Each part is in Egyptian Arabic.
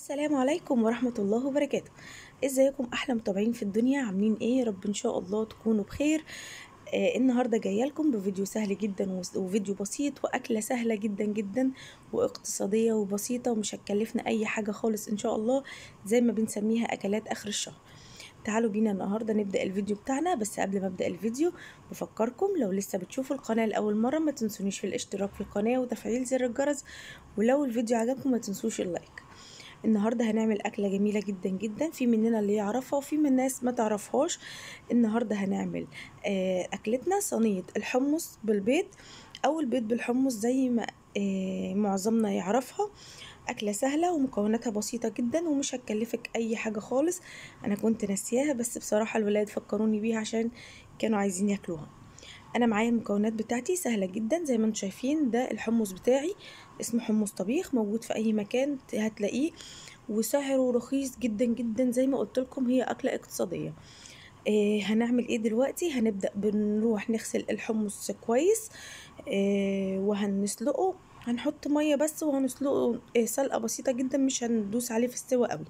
السلام عليكم ورحمة الله وبركاته ازيكم احلى متابعين في الدنيا عاملين ايه يا رب ان شاء الله تكونوا بخير آه النهارده جايه لكم بفيديو سهل جدا وس- وفيديو بسيط واكله سهله جدا جدا واقتصاديه وبسيطه ومش هتكلفنا اي حاجه خالص ان شاء الله زي ما بنسميها اكلات اخر الشهر تعالوا بينا النهارده نبدا الفيديو بتاعنا بس قبل ما ابدا الفيديو بفكركم لو لسه بتشوفوا القناه لاول مره ما تنسونيش في الاشتراك في القناه وتفعيل زر الجرس ولو الفيديو عجبكم ما تنسوش اللايك النهارده هنعمل اكله جميله جدا جدا في مننا اللي يعرفها وفي من الناس ما تعرفهاش النهارده هنعمل آه، اكلتنا صينيه الحمص بالبيض او البيض بالحمص زي ما آه، معظمنا يعرفها أكلة سهلة ومكوناتها بسيطة جدا ومش هتكلفك أي حاجة خالص أنا كنت ناسياها بس بصراحة الولاد فكروني بيها عشان كانوا عايزين ياكلوها أنا معايا المكونات بتاعتي سهلة جدا زي ما انتم شايفين ده الحمص بتاعي اسمه حمص طبيخ موجود في أي مكان هتلاقيه وسعره رخيص جدا جدا زي ما قلت لكم هي أكلة اقتصادية آه هنعمل ايه دلوقتي هنبدأ بنروح نغسل الحمص كويس آه وهنسلقه هنحط ميه بس وهنسلقه آه سلقه بسيطه جدا مش هندوس عليه في السوا قوي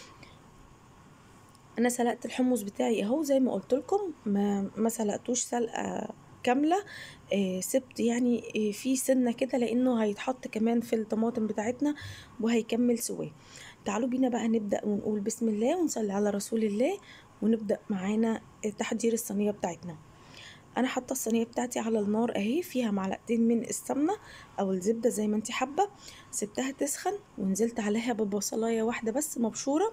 انا سلقت الحمص بتاعي اهو زي ما قلت لكم ما ما سلقتوش سلقه كامله آه سبت يعني آه في سنه كده لانه هيتحط كمان في الطماطم بتاعتنا وهيكمل سواه تعالوا بينا بقى نبدا ونقول بسم الله ونصلي على رسول الله ونبدا معانا تحضير الصينيه بتاعتنا انا حاطه الصينيه بتاعتي على النار اهي فيها معلقتين من السمنه او الزبده زي ما انت حابه سبتها تسخن ونزلت عليها ببصلايه واحده بس مبشوره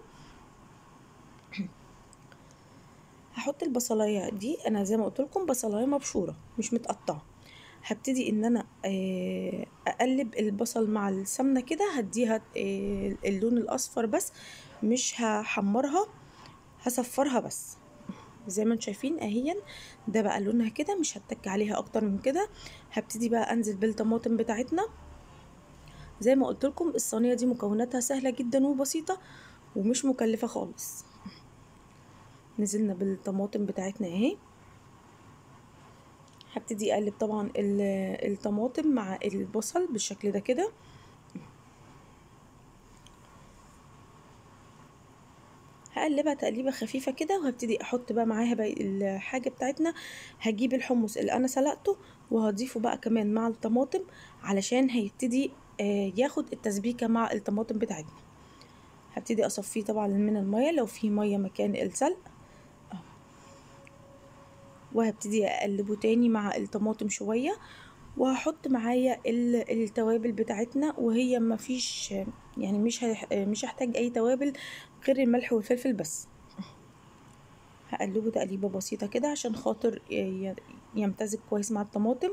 هحط البصلايه دي انا زي ما قلت لكم بصلايه مبشوره مش متقطعه هبتدي ان انا آه، اقلب البصل مع السمنه كده هديها آه، اللون الاصفر بس مش هحمرها هصفرها بس زي ما انتم شايفين اهيا ده بقى لونها كده مش هتك عليها اكتر من كده هبتدي بقى انزل بالطماطم بتاعتنا زي ما قلت لكم الصينيه دي مكوناتها سهله جدا وبسيطه ومش مكلفه خالص نزلنا بالطماطم بتاعتنا اهي هبتدي اقلب طبعا ال- الطماطم مع البصل بالشكل ده كده هقلبها تقليبه خفيفه كده وهبتدي احط بقى معاها باقي الحاجه بتاعتنا هجيب الحمص اللي انا سلقته وهضيفه بقى كمان مع الطماطم علشان هيبتدي آه، ياخد التسبيكه مع الطماطم بتاعتنا هبتدي اصفيه طبعا من الميه لو في ميه مكان السلق أهو. وهبتدي اقلبه تاني مع الطماطم شويه وهحط معايا ال- التوابل بتاعتنا وهي ما فيش يعني مش هيح- مش هحتاج اي توابل غير الملح والفلفل بس هقلبه تقليبه بسيطه كده عشان خاطر ي- يمتزج كويس مع الطماطم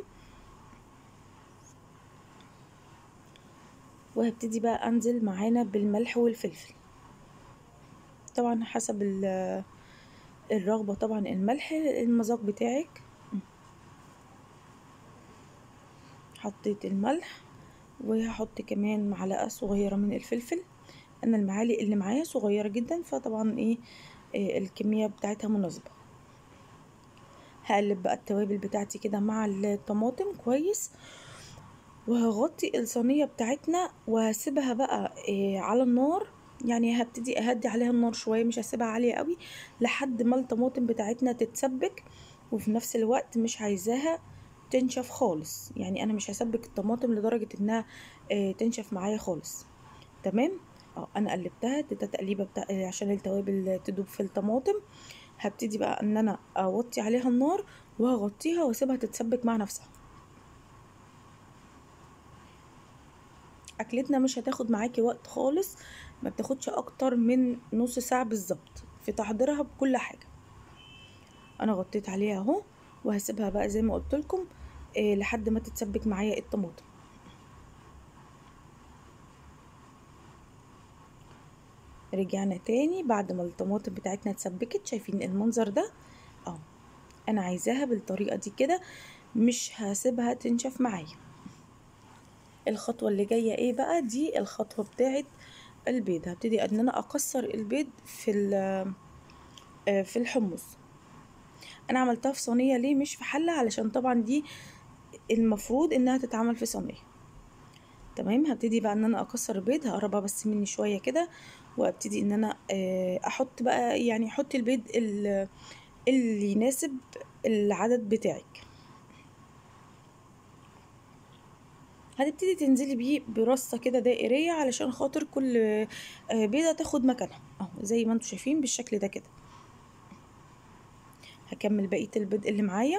وهبتدي بقى انزل معانا بالملح والفلفل طبعا حسب ال- الرغبه طبعا الملح المذاق بتاعك حطيت الملح وهحط كمان معلقه صغيره من الفلفل انا المعالق اللي معايا صغيره جدا فطبعا ايه إيه الكميه بتاعتها مناسبه هقلب بقى التوابل بتاعتي كده مع الطماطم كويس وهغطي الصينيه بتاعتنا وهسيبها بقى إيه على النار يعني هبتدي اهدي عليها النار شويه مش هسيبها عاليه قوي لحد ما الطماطم بتاعتنا تتسبك وفي نفس الوقت مش عايزاها تنشف خالص يعني انا مش هسبك الطماطم لدرجه انها آه، تنشف معايا خالص تمام اه انا قلبتها اديتها تقليبه بتاع آه، عشان التوابل تدوب في الطماطم هبتدي بقى ان انا اوطي عليها النار وهغطيها واسيبها تتسبك مع نفسها اكلتنا مش هتاخد معاكي وقت خالص ما بتاخدش اكتر من نص ساعه بالظبط في تحضيرها بكل حاجه انا غطيت عليها اهو وهسيبها بقى زي ما قلت لكم إيه لحد ما تتسبك معايا الطماطم رجعنا تاني بعد ما الطماطم بتاعتنا اتسبكت شايفين المنظر ده اه انا عايزاها بالطريقه دي كده مش هسيبها تنشف معايا الخطوه اللي جايه ايه بقى دي الخطوه بتاعت البيض هبتدي ان انا اكسر البيض في ال- آه، في الحمص انا عملتها في صينيه ليه مش في حله علشان طبعا دي المفروض انها تتعمل في صينيه تمام هبتدي بقى ان انا اكسر البيض هقربها بس مني شويه كده وابتدي ان انا آه، احط بقى يعني حطي البيض ال- اللي يناسب العدد بتاعك هتبتدي تنزلي بيه برصة كده دائرية علشان خاطر كل آه، بيضة تاخد مكانها اهو زي ما انتوا شايفين بالشكل ده كده هكمل بقية البيض اللي معايا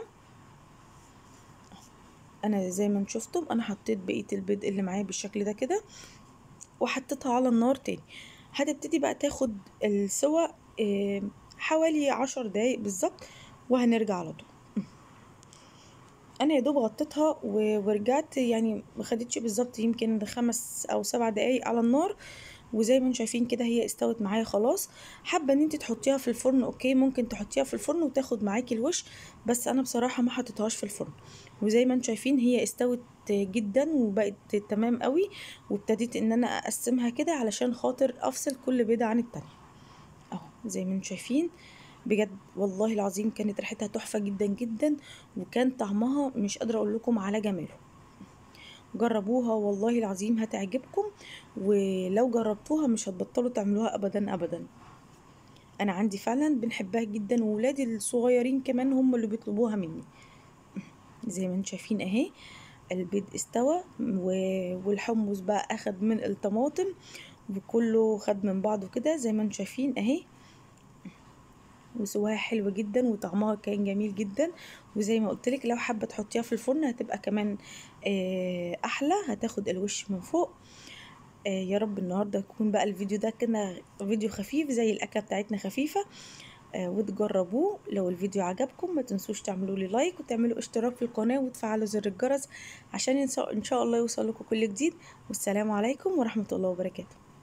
انا زي ما انتوا شفتم انا حطيت بقية البيض اللي معايا بالشكل ده كده وحطيتها على النار تاني هتبتدي بقى تاخد السوا آه، حوالي عشر دقايق بالظبط وهنرجع على طول انا يا دوب غطيتها و- ورجعت يعني ما خدتش بالظبط يمكن خمس او سبع دقايق على النار وزي ما انتم شايفين كده هي استوت معايا خلاص حابه ان انت تحطيها في الفرن اوكي ممكن تحطيها في الفرن وتاخد معاكي الوش بس انا بصراحه ما حطيتهاش في الفرن وزي ما انتم شايفين هي استوت جدا وبقت تمام قوي وابتديت ان انا اقسمها كده علشان خاطر افصل كل بيضه عن التانية اهو زي ما انتم شايفين بجد والله العظيم كانت ريحتها تحفه جدا جدا وكان طعمها مش قادره اقول لكم على جماله جربوها والله العظيم هتعجبكم ولو جربتوها مش هتبطلوا تعملوها ابدا ابدا انا عندي فعلا بنحبها جدا وولادي الصغيرين كمان هم اللي بيطلبوها مني زي ما انتم شايفين اهي البيض استوى و- والحمص بقى اخد من الطماطم وكله خد من بعضه كده زي ما انتم شايفين اهي وسواها حلو جدا وطعمها كان جميل جدا وزي ما قلت لك لو حابه تحطيها في الفرن هتبقى كمان آه، احلى هتاخد الوش من فوق آه، يا رب النهارده يكون بقى الفيديو ده كده فيديو خفيف زي الاكله بتاعتنا خفيفه آه، وتجربوه لو الفيديو عجبكم ما تنسوش تعملوا لي لايك وتعملوا اشتراك في القناه وتفعلوا زر الجرس عشان ان شاء الله يوصل لكم كل جديد والسلام عليكم ورحمه الله وبركاته